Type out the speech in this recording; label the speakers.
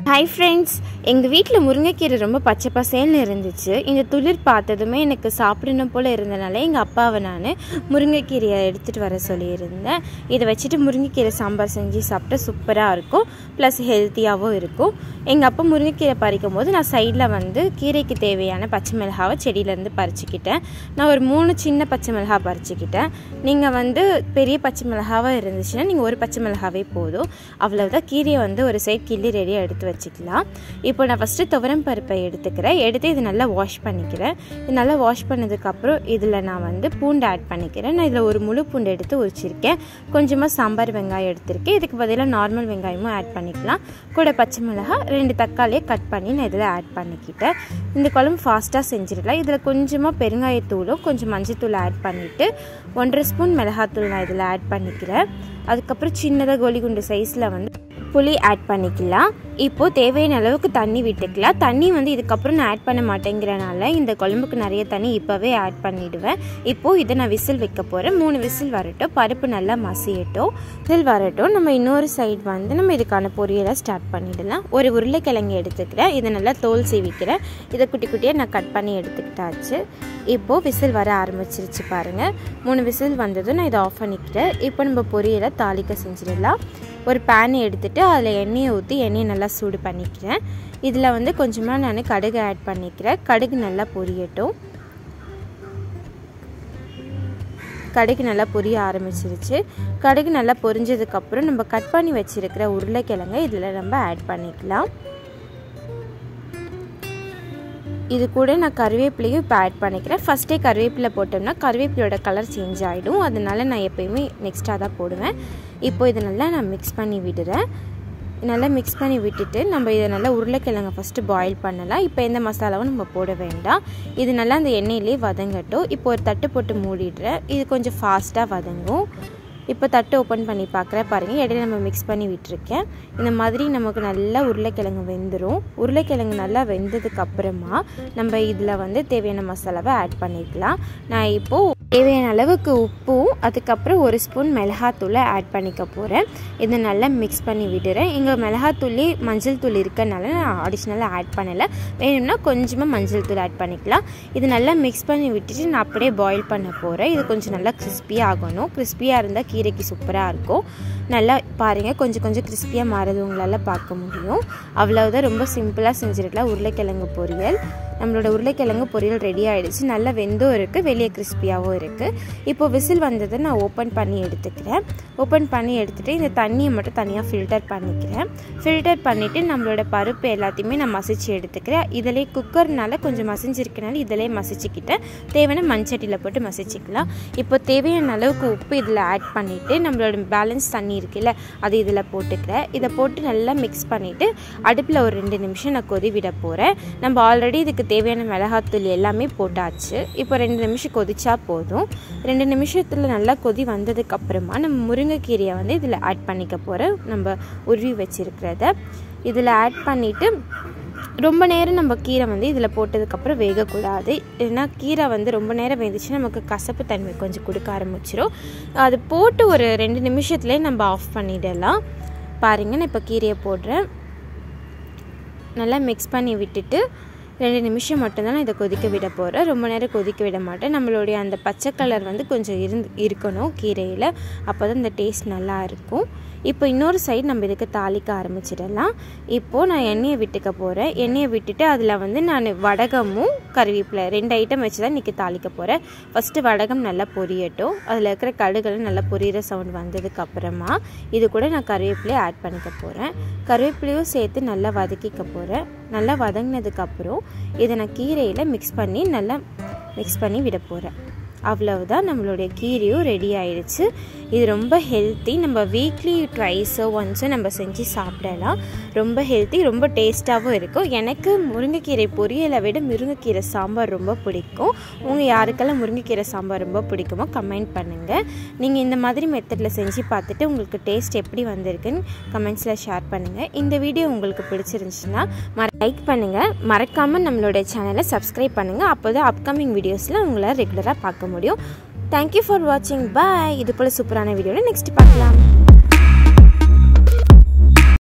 Speaker 1: hi friends எங்கள் வீட்டில் முருங்கைக்கீரை ரொம்ப பச்சை பசேல்னு இருந்துச்சு இந்த துளிர் பார்த்ததுமே எனக்கு சாப்பிடணும் போல் இருந்தனால எங்கள் அப்பாவை நான் முருங்கைக்கீரையை எடுத்துகிட்டு வர சொல்லியிருந்தேன் இதை வச்சுட்டு முருங்கைக்கீரை சாம்பார் செஞ்சு சாப்பிட்டா சூப்பராக இருக்கும் ப்ளஸ் ஹெல்த்தியாகவும் இருக்கும் எங்கள் அப்பா முருங்கைக்கீரை பறிக்கும் போது நான் சைடில் வந்து கீரைக்கு தேவையான பச்சை மிளகாவை செடியிலேருந்து பறிச்சுக்கிட்டேன் நான் ஒரு மூணு சின்ன பச்சை மிளகா பறிச்சுக்கிட்டேன் நீங்கள் வந்து பெரிய பச்சை மிளகாவாக இருந்துச்சுன்னா நீங்கள் ஒரு பச்சை மிளகாவே போதும் அவ்வளவுதான் கீரையை வந்து ஒரு சைட் கிள்ளி ரெடியாக எடுத்து வச்சுக்கலாம் இப்போ நான் ஃபஸ்ட்டு துவரம் பருப்பை எடுத்துக்கிறேன் எடுத்து இது நல்லா வாஷ் பண்ணிக்கிறேன் இது நல்லா வாஷ் பண்ணதுக்கப்புறம் இதில் நான் வந்து பூண்டு ஆட் பண்ணிக்கிறேன் நான் இதில் ஒரு முழு பூண்டு எடுத்து உரிச்சிருக்கேன் கொஞ்சமாக சாம்பார் வெங்காயம் எடுத்திருக்கேன் இதுக்கு பதிலாக நார்மல் வெங்காயமும் ஆட் பண்ணிக்கலாம் கூட பச்சை மிளகாய் ரெண்டு தக்காளியை கட் பண்ணி நான் இதில் ஆட் பண்ணிக்கிட்டேன் இந்த குழம்பு ஃபாஸ்ட்டாக செஞ்சிடலாம் இதில் கொஞ்சமாக பெருங்காயத்தூளும் கொஞ்சம் மஞ்சத்தூள் ஆட் பண்ணிவிட்டு ஒன்றரை ஸ்பூன் மிளகாத்தூள் நான் இதில் ஆட் பண்ணிக்கிறேன் அதுக்கப்புறம் சின்னதாக கோலிகுண்டு சைஸில் வந்து புளி ஆட் பண்ணிக்கலாம் இப்போது தேவையான அளவுக்கு தண்ணி விட்டுக்கலாம் தண்ணி வந்து இதுக்கப்புறம் நான் ஆட் பண்ண மாட்டேங்கிறனால இந்த குழம்புக்கு நிறைய தண்ணி இப்போவே ஆட் பண்ணிவிடுவேன் இப்போது இதை நான் விசில் வைக்க போகிறேன் மூணு விசில் வரட்டும் பருப்பு நல்லா மசியட்டும் விசில் வரட்டும் நம்ம இன்னொரு சைடு வந்து நம்ம இதுக்கான பொரியலை ஸ்டார்ட் பண்ணிடலாம் ஒரு உருளைக்கிழங்கு எடுத்துக்கிறேன் இதை நல்லா தோல் சீவிக்கிறேன் இதை குட்டி குட்டியாக நான் கட் பண்ணி எடுத்துக்கிட்டாச்சு இப்போது விசில் வர ஆரம்பிச்சிருச்சு பாருங்கள் மூணு விசில் வந்ததும் நான் இதை ஆஃப் பண்ணிக்கிறேன் இப்போ நம்ம பொரியலை தாளிக்க செஞ்சிடலாம் ஒரு பேன் எடுத்துகிட்டு அதில் எண்ணெயை ஊற்றி எண்ணெயை நல்லா சூடு பண்ணிக்கிறேன் இதில் வந்து கொஞ்சமாக நான் கடுகு ஆட் பண்ணிக்கிறேன் கடுகு நல்லா பொரியட்டும் கடுகு நல்லா பொரிய ஆரம்பிச்சிருச்சு கடுகு நல்லா பொரிஞ்சதுக்கப்புறம் நம்ம கட் பண்ணி வச்சுருக்கிற உருளைக்கிழங்கை இதில் நம்ம ஆட் பண்ணிக்கலாம் இது கூட நான் கருவேப்பிலையும் இப்போ ஆட் பண்ணிக்கிறேன் ஃபஸ்ட்டே கருவேப்பிலை போட்டோம்னா கருவேப்பிலையோட கலர் சேஞ்ச் ஆகிடும் அதனால நான் எப்போயுமே நெக்ஸ்ட்டாக தான் போடுவேன் இப்போ இதை நல்லா நான் மிக்ஸ் பண்ணி விடுறேன் நல்லா மிக்ஸ் பண்ணி விட்டுட்டு நம்ம இதை நல்லா உருளைக்கிழங்க ஃபஸ்ட்டு பாயில் பண்ணலாம் இப்போ எந்த மசாலாவும் நம்ம போட வேண்டாம் இது நல்லா அந்த எண்ணெயிலே வதங்கட்டும் இப்போ ஒரு தட்டு போட்டு மூடிடுறேன் இது கொஞ்சம் ஃபாஸ்ட்டாக வதங்கும் இப்போ தட்டு ஓப்பன் பண்ணி பார்க்குறேன் பாருங்கள் இடையில நம்ம மிக்ஸ் பண்ணி விட்டுருக்கேன் இந்த மாதிரி நமக்கு நல்லா உருளைக்கிழங்கு வெந்துடும் உருளைக்கிழங்கு நல்லா வெந்ததுக்கு அப்புறமா நம்ம இதில் வந்து தேவையான மசாலாவை ஆட் பண்ணிக்கலாம் நான் இப்போது தேவையான அளவுக்கு உப்பும் அதுக்கப்புறம் ஒரு ஸ்பூன் மிளகாத்தூளை ஆட் பண்ணிக்க போகிறேன் இதை நல்லா மிக்ஸ் பண்ணி விடுறேன் எங்கள் மிளகாத்தூளி மஞ்சள் தூள் இருக்கனால நான் அடிஷ்னலாக ஆட் பண்ணலை வேணும்னா கொஞ்சமாக மஞ்சள் தூள் ஆட் பண்ணிக்கலாம் இது நல்லா மிக்ஸ் பண்ணி விட்டுட்டு நான் அப்படியே பாயில் பண்ண போகிறேன் இது கொஞ்சம் நல்லா கிறிஸ்பியாக ஆகணும் கிறிஸ்பியாக இருந்தால் கீரைக்கு சூப்பராக இருக்கும் நல்லா பாருங்கள் கொஞ்சம் கொஞ்சம் கிறிஸ்பியாக மாறுது உங்களால் பார்க்க முடியும் அவ்வளவுதான் ரொம்ப சிம்பிளாக செஞ்சிருக்கலாம் உருளைக்கிழங்கு பொரியல் நம்மளோட உருளைக்கிழங்கு பொரியல் ரெடி ஆகிடுச்சு நல்லா வெந்தும் இருக்குது வெளியே கிறிஸ்பியாகவும் இருக்குது இப்போ விசில் வந்ததை நான் ஓப்பன் பண்ணி எடுத்துக்கிறேன் ஓப்பன் பண்ணி எடுத்துகிட்டு இந்த தண்ணியை மட்டும் தனியாக ஃபில்டர் பண்ணிக்கிறேன் ஃபில்டர் பண்ணிவிட்டு நம்மளோட பருப்பு எல்லாத்தையுமே நான் மசிச்சு எடுத்துக்கிறேன் இதிலே குக்கர்னால கொஞ்சம் மசிஞ்சிருக்கனால இதிலே மசிச்சுக்கிட்டேன் தேவையான மண்சட்டியில் போட்டு மசிச்சுக்கலாம் இப்போ தேவையான அளவுக்கு உப்பு இதில் ஆட் பண்ணிவிட்டு நம்மளோட பேலன்ஸ் தண்ணி இருக்குல்ல அது இதில் போட்டுக்கிறேன் இதை போட்டு நல்லா மிக்ஸ் பண்ணிவிட்டு அடுப்பில் ஒரு ரெண்டு நிமிஷம் நான் கொதி விட போகிறேன் நம்ம ஆல்ரெடி இதுக்கு தேவையான மிளகாத்தூள் எல்லாமே போட்டாச்சு இப்போ ரெண்டு நிமிஷம் கொதிச்சா போதும் ரெண்டு நிமிஷத்தில் நல்லா கொதி வந்ததுக்கப்புறமா நம்ம முருங்கைக்கீரையை வந்து இதில் ஆட் பண்ணிக்க போகிறேன் நம்ம உருவி வச்சுருக்கிறத இதில் ஆட் பண்ணிவிட்டு ரொம்ப நேரம் நம்ம கீரை வந்து இதில் போட்டதுக்கப்புறம் வேகக்கூடாது ஏன்னா கீரை வந்து ரொம்ப நேரம் வெந்துச்சுன்னா நமக்கு கசப்பு தன்மை கொஞ்சம் கொடுக்க ஆரம்பிச்சிடும் அது போட்டு ஒரு ரெண்டு நிமிஷத்துலேயே நம்ம ஆஃப் பண்ணிடலாம் பாருங்கள் நான் இப்போ கீரையை போடுறேன் நல்லா மிக்ஸ் பண்ணி விட்டுட்டு ரெண்டு நிமிஷம் மட்டும்தான் நான் இதை கொதிக்க விட போகிறேன் ரொம்ப நேரம் கொதிக்க விட மாட்டேன் நம்மளுடைய அந்த பச்சை கலர் வந்து கொஞ்சம் இருந்து இருக்கணும் கீரையில் அப்போ தான் இந்த டேஸ்ட் நல்லா இருக்கும் இப்போ இன்னொரு சைடு நம்ம இதுக்கு தாளிக்க ஆரம்பிச்சிடலாம் இப்போது நான் எண்ணெயை விட்டுக்க போகிறேன் எண்ணெயை விட்டுட்டு அதில் வந்து நான் வடகமும் கருவேப்பிலை ரெண்டு ஐட்டம் வச்சு தான் இன்றைக்கி தாளிக்க போகிறேன் ஃபஸ்ட்டு வடகம் நல்லா பொரியட்டும் அதில் இருக்கிற கடுகெல்லாம் நல்லா பொரியிற சவுண்ட் வந்ததுக்கு அப்புறமா இது கூட நான் கருவேப்பிலையை ஆட் பண்ணிக்க போகிறேன் கருவேப்பிலையும் சேர்த்து நல்லா வதக்கிக்க போகிறேன் நல்லா வதங்கினதுக்கப்புறம் இதை நான் கீரையில் மிக்ஸ் பண்ணி நல்லா மிக்ஸ் பண்ணி விட போகிறேன் அவ்வளவுதான் நம்மளுடைய கீரையும் ரெடி ஆயிடுச்சு இது ரொம்ப ஹெல்த்தி நம்ம வீக்லி ட்வைஸோ ஒன்ஸோ நம்ம செஞ்சு சாப்பிடலாம் ரொம்ப ஹெல்த்தி ரொம்ப டேஸ்ட்டாகவும் இருக்கும் எனக்கு முருங்கைக்கீரை பொரியலை விட முருங்கைக்கீரை சாம்பார் ரொம்ப பிடிக்கும் உங்கள் யாருக்கெல்லாம் முருங்கைக்கீரை சாம்பார் ரொம்ப பிடிக்குமோ கமெண்ட் பண்ணுங்கள் நீங்கள் இந்த மாதிரி மெத்தடில் செஞ்சு பார்த்துட்டு உங்களுக்கு டேஸ்ட் எப்படி வந்திருக்குன்னு கமெண்ட்ஸில் ஷேர் பண்ணுங்கள் இந்த வீடியோ உங்களுக்கு பிடிச்சிருந்துச்சுன்னா மற லைக் பண்ணுங்கள் மறக்காமல் நம்மளோட சேனலை சப்ஸ்கிரைப் பண்ணுங்கள் அப்போ தான் அப்கமிங் வீடியோஸில் உங்களை ரெகுலராக பார்க்க முடியும் தேங்க்யூ ஃபார் வாட்சிங் பாய் இது போல் சூப்பரான வீடியோவில் நெக்ஸ்ட் பார்க்கலாம்